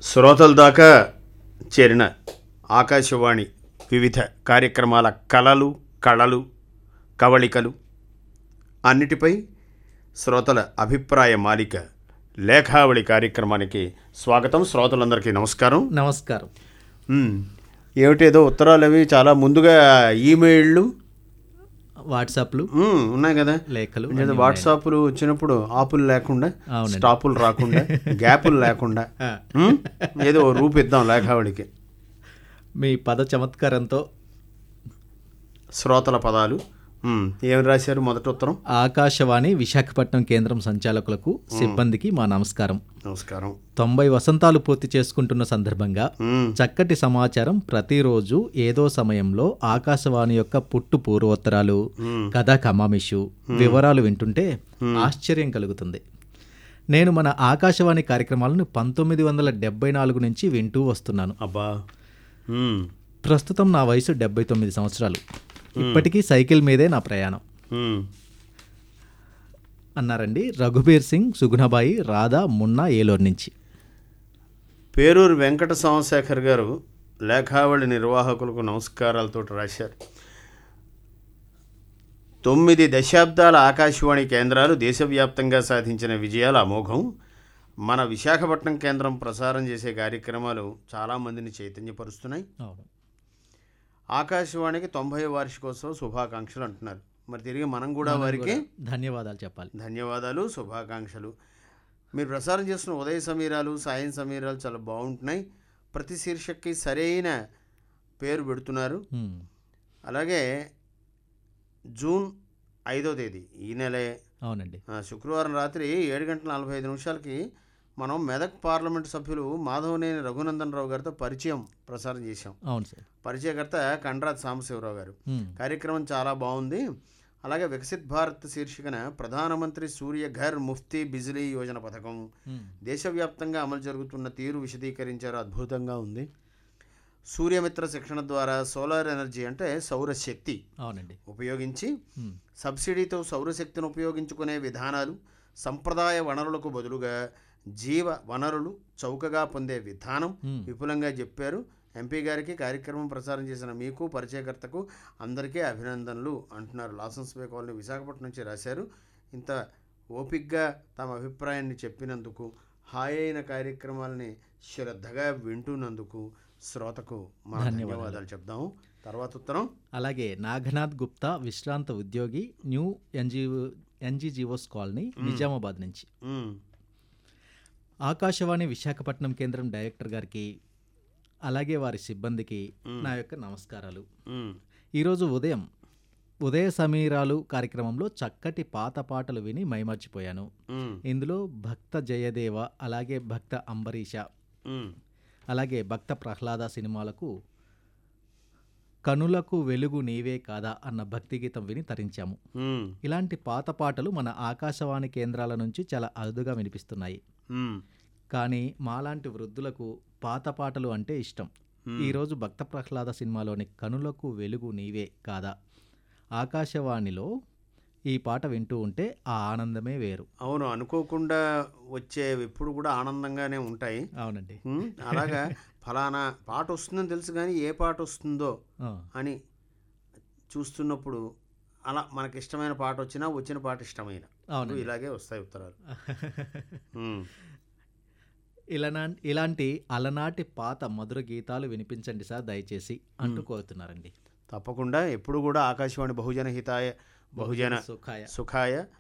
శ్రోతల దాకా చేరిన ఆకాశవాణి వివిధ కార్యక్రమాల కళలు కళలు కవళికలు అన్నిటిపై శ్రోతల అభిప్రాయ మాలిక లేఖావళి కార్యక్రమానికి స్వాగతం శ్రోతలందరికీ నమస్కారం నమస్కారం మ్, ఏమిటేదో ఉత్తరాలు అవి చాలా ముందుగా ఈమెయిళ్ళు వాట్సాప్లు మ్, ఉన్నాయి కదా లేఖలు ఏదో వాట్సాప్లు వచ్చినప్పుడు ఆపులు లేకుండా అవునండి. స్టాపులు రాకుండా గ్యాపులు లేకుండా ఆ, మ్, ఏదో ఓ రూపిద్దాం లేఖావళికి మీ పద చమత్కారంతో శ్రోతల పదాలు మ్, ఏం రాశారు మొదటి ఉత్తరం ఆకాశవాణి విశాఖపట్నం కేంద్రం సంచాలకులకు సిబ్బందికి మా నమస్కారం నమస్కారం తొంభై వసంతాలు పూర్తి చేసుకుంటున్న సందర్భంగా మ్, చక్కటి సమాచారం ప్రతిరోజు ఏదో సమయంలో ఆకాశవాణి యొక్క పుట్టు పూర్వోత్తరాలు మ్, కథా కమామిషు వివరాలు వింటుంటే ఆశ్చర్యం కలుగుతుంది నేను మన ఆకాశవాణి కార్యక్రమాలను పంతొమ్మిది వందల డెబ్బై నాలుగు నుంచి వింటూ వస్తున్నాను అబ్బా మ్, ప్రస్తుతం నా వయసు డెబ్బై తొమ్మిది సంవత్సరాలు ఇప్పటికీ సైకిల్ మీదే నా ప్రయాణం మ్, అన్నారండి రఘుబీర్ సింగ్ సుగుణబాయి రాధా మున్నా ఏలూరు నుంచి పేరూరు వెంకట సోమశేఖర్ గారు లేఖావళి నిర్వాహకులకు నమస్కారాలతో రాశారు తొమ్మిది దశాబ్దాల ఆకాశవాణి కేంద్రాలు దేశవ్యాప్తంగా సాధించిన విజయాల అమోఘం మన విశాఖపట్నం కేంద్రం ప్రసారం చేసే కార్యక్రమాలు చాలామందిని చైతన్యపరుస్తున్నాయి అవును ఆకాశవాణికి తొంభై వార్షికోత్సవ శుభాకాంక్షలు అంటున్నారు మరి తిరిగి మనం కూడా వారికి ధన్యవాదాలు చెప్పాలి ధన్యవాదాలు శుభాకాంక్షలు మీరు ప్రసారం చేస్తున్న ఉదయ సమీరాలు సాయం సమీరాలు చాలా బాగుంటున్నాయి ప్రతి శీర్షక్కి సరైన పేరు పెడుతున్నారు ఉమ్, అలాగే జూన్ ఐదో తేదీ ఈ నెలే అవునండి ఆ, శుక్రవారం రాత్రి ఏడు గంటల నలభై ఐదు నిమిషాలకి మనం మెదక్ పార్లమెంట్ సభ్యులు మాధవనేని రఘునందన్ రావు గారితో పరిచయం ప్రసారం చేశాం అవును సార్ పరిచయకర్త కండ్రాత్ సాంబశివరావు గారు ఉమ్, కార్యక్రమం చాలా బాగుంది అలాగే వికసిత్ భారత్ శీర్షికన ప్రధానమంత్రి సూర్య ఘర్ ముఫ్తీ బిజిలీ యోజన పథకం ఉమ్, దేశవ్యాప్తంగా అమలు జరుగుతున్న తీరు విశదీకరించారు అద్భుతంగా ఉంది సూర్యమిత్ర శిక్షణ ద్వారా సోలార్ ఎనర్జీ అంటే సౌరశక్తి అవునండి ఉపయోగించి ఉమ్, సబ్సిడీతో సౌరశక్తిని ఉపయోగించుకునే విధానాలు సంప్రదాయ వనరులకు బదులుగా జీవ వనరులు చౌకగా పొందే విధానం ఉమ్, విపులంగా చెప్పారు ఎంపీ గారికి కార్యక్రమం ప్రసారం చేసిన మీకు పరిచయకర్తకు అందరికీ అభినందనలు అంటున్నారు లాసన్స్ బే కాలనీ విశాఖపట్నం నుంచి రాశారు ఇంత ఓపిగ్గా తమ అభిప్రాయాన్ని చెప్పినందుకు హాయి అయిన కార్యక్రమాలని శ్రద్ధగా వింటున్నందుకు శ్రోతకు మన ధన్యవాదాలు చెప్దాము తర్వాత ఉత్తరం అలాగే నాగనాథ్ గుప్తా విశ్రాంత ఉద్యోగి new NGO NGOs colony Nizamabad నుంచి ఉమ్, ఆకాశవాణి విశాఖపట్నం కేంద్రం డైరెక్టర్ గారికి అలాగే వారి సిబ్బందికి నా యొక్క నమస్కారాలు ఉమ్, ఈరోజు ఉదయం ఉదయ సమీరాలు కార్యక్రమంలో చక్కటి పాత పాటలు విని మైమర్చిపోయాను ఉమ్, ఇందులో భక్త జయదేవ అలాగే భక్త అంబరీష ఉమ్, అలాగే భక్త ప్రహ్లాద సినిమాలకు కనులకు వెలుగు నీవే కాదా అన్న భక్తి గీతం విని తరించాము ఉమ్, ఇలాంటి పాత పాటలు మన ఆకాశవాణి కేంద్రాల నుంచి చాలా అరుదుగా వినిపిస్తున్నాయి ఉమ్, కానీ మాలాంటి వృద్ధులకు పాత పాటలు అంటే ఇష్టం ఈరోజు భక్త ప్రహ్లాద సినిమాలోని కనులకు వెలుగు నీవే కాదా ఆకాశవాణిలో ఈ పాట వింటూ ఉంటే ఆ ఆనందమే వేరు అవును అనుకోకుండా వచ్చేవి ఎప్పుడు కూడా ఆనందంగానే ఉంటాయి అవునండి ఉమ్, అలాగా ఫలానా పాట వస్తుందని తెలుసు కానీ ఏ పాట వస్తుందో ఆ, అని చూస్తున్నప్పుడు అలా మనకి ఇష్టమైన పాట వచ్చినా వచ్చిన పాట ఇష్టమైన అవునండి ఇలాగే వస్తాయి ఉత్తరాలు ఉమ్, ఇలానా ఇలాంటి అలనాటి పాత మధుర గీతాలు వినిపించండి సార్ దయచేసి అంటూ కోరుతున్నారండి తప్పకుండా ఎప్పుడు కూడా ఆకాశవాణి బహుజన హితాయ బహుజన సుఖాయ సుఖాయ